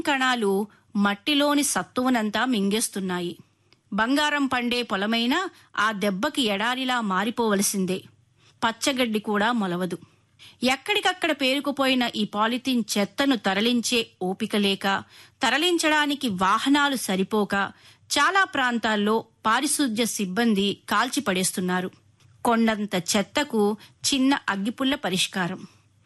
కణాలు మట్టిలోని సత్తువనంతా మింగేస్తున్నాయి బంగారం పండే పొలమైనా ఆ దెబ్బకి ఎడారిలా మారిపోవలసిందే పచ్చగడ్డి కూడా మొలవదు ఎక్కడికక్కడ పేరుకుపోయిన ఈ పాలిథిన్ చెత్తను తరలించే ఓపిక లేక తరలించడానికి వాహనాలు సరిపోక చాలా ప్రాంతాల్లో పారిశుధ్య సిబ్బంది కాల్చిపడేస్తున్నారు కొండంత చెత్తకు చిన్న అగ్గిపుల్ల పరిష్కారం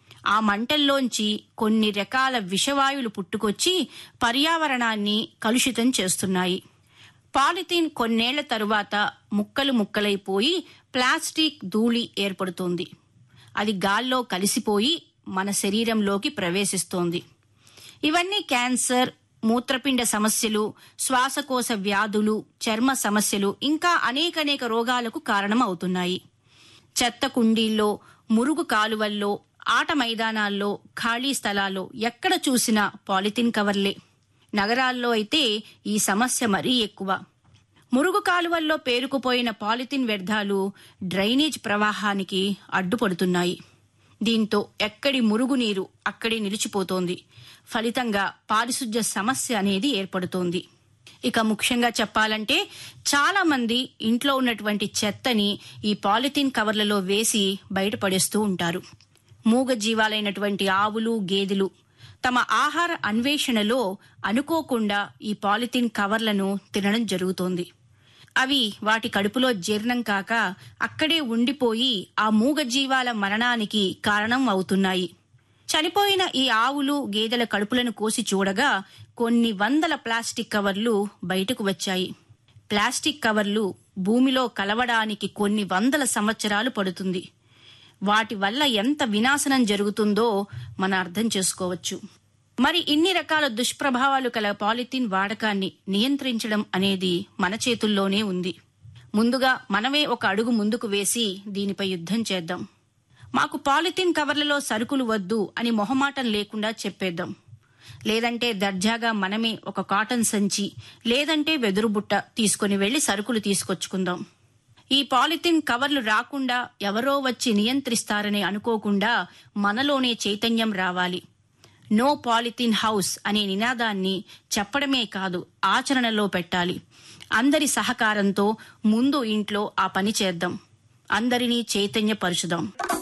ఆ మంటల్లోంచి కొన్ని రకాల విషవాయువులు పుట్టుకొచ్చి పర్యావరణాన్ని కలుషితం చేస్తున్నాయి పాలిథీన్ కొన్నేళ్ల తరువాత ముక్కలు ముక్కలైపోయి ప్లాస్టిక్ ధూళి ఏర్పడుతోంది అది గాల్లో కలిసిపోయి మన శరీరంలోకి ప్రవేశిస్తోంది ఇవన్నీ క్యాన్సర్ మూత్రపిండ సమస్యలు శ్వాసకోశ వ్యాధులు చర్మ సమస్యలు ఇంకా అనేకనేక రోగాలకు కారణం అవుతున్నాయి చెత్త కుండీల్లో మురుగు కాలువల్లో ఆట మైదానాల్లో ఖాళీ స్థలాల్లో ఎక్కడ చూసినా పాలిథిన్ కవర్లే నగరాల్లో అయితే ఈ సమస్య మరీ ఎక్కువ మురుగు కాలువల్లో పేరుకుపోయిన పాలిథిన్ వ్యర్థాలు డ్రైనేజ్ ప్రవాహానికి అడ్డుపడుతున్నాయి దీంతో ఎక్కడి మురుగునీరు అక్కడే నిలిచిపోతోంది ఫలితంగా పారిశుధ్య సమస్య అనేది ఏర్పడుతోంది ఇక ముఖ్యంగా చెప్పాలంటే చాలా మంది ఇంట్లో ఉన్నటువంటి చెత్తని ఈ పాలిథిన్ కవర్లలో వేసి బయటపడేస్తూ ఉంటారు మూగ జీవాలైనటువంటి ఆవులు గేదెలు తమ ఆహార అన్వేషణలో అనుకోకుండా ఈ పాలిథిన్ కవర్లను తినడం జరుగుతోంది అవి వాటి కడుపులో జీర్ణం కాక అక్కడే ఉండిపోయి ఆ మూగ జీవాల మరణానికి కారణం అవుతున్నాయి చనిపోయిన ఈ ఆవులు గేదెల కడుపులను కోసి చూడగా కొన్ని వందల ప్లాస్టిక్ కవర్లు బయటకు వచ్చాయి ప్లాస్టిక్ కవర్లు భూమిలో కలవడానికి కొన్ని వందల సంవత్సరాలు పడుతుంది వాటి వల్ల ఎంత వినాశనం జరుగుతుందో మనం అర్థం చేసుకోవచ్చు మరి ఇన్ని రకాల దుష్ప్రభావాలు కల పాలిథిన్ వాడకాన్ని నియంత్రించడం అనేది మన చేతుల్లోనే ఉంది ముందుగా మనమే ఒక అడుగు ముందుకు వేసి దీనిపై యుద్ధం చేద్దాం మాకు పాలిథిన్ కవర్లలో సరుకులు వద్దు అని మొహమాటం లేకుండా చెప్పేద్దాం లేదంటే దర్జాగా మనమే ఒక కాటన్ సంచి లేదంటే వెదురు బుట్ట తీసుకుని వెళ్లి సరుకులు తీసుకొచ్చుకుందాం ఈ పాలిథిన్ కవర్లు రాకుండా ఎవరో వచ్చి నియంత్రిస్తారని అనుకోకుండా మనలోనే చైతన్యం రావాలి నో పాలిథిన్ హౌస్ అనే నినాదాన్ని చెప్పడమే కాదు ఆచరణలో పెట్టాలి అందరి సహకారంతో ముందు ఇంట్లో ఆ పని చేద్దాం అందరినీ చైతన్యపరుచుదాం